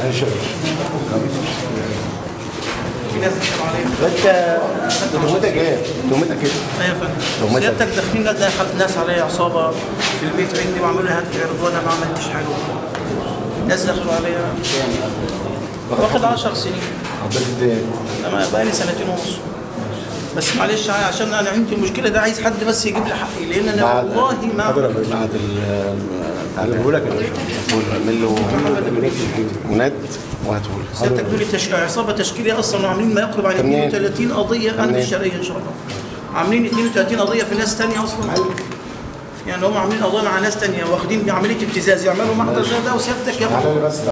في ناس بتشتغل عليها انت تهمتك ايه؟ تهمتك ايه؟ ايوه يا فندم تهمتك. سيادتك داخلين دخل ناس عليا عصابه في البيت عندي وعملوا لي هات عرض وانا ما عملتش حاجه ناس دخلوا عليا واخد 10 سنين عقبال قد ايه؟ انا بقى لي سنتين ونص بس معلش عشان انا عندي المشكله ده عايز حد بس يجيب لي حقي لان انا بعد والله ما بعد ال تعلمه لك اعمل له مناد وهاتهولك سيادتك دول تش... عصابه تشكيليه اصلا وعاملين ما يقرب عن منين؟ 32 قضيه انا منين؟ مش شرعيه ان شاء الله عاملين 32 قضيه في ناس تانية اصلا يعني هم عاملين قضايا مع ناس تانية واخدين بعمليه ابتزاز يعملوا محضر زي ده وسيادتك ياخدوا تعالى بس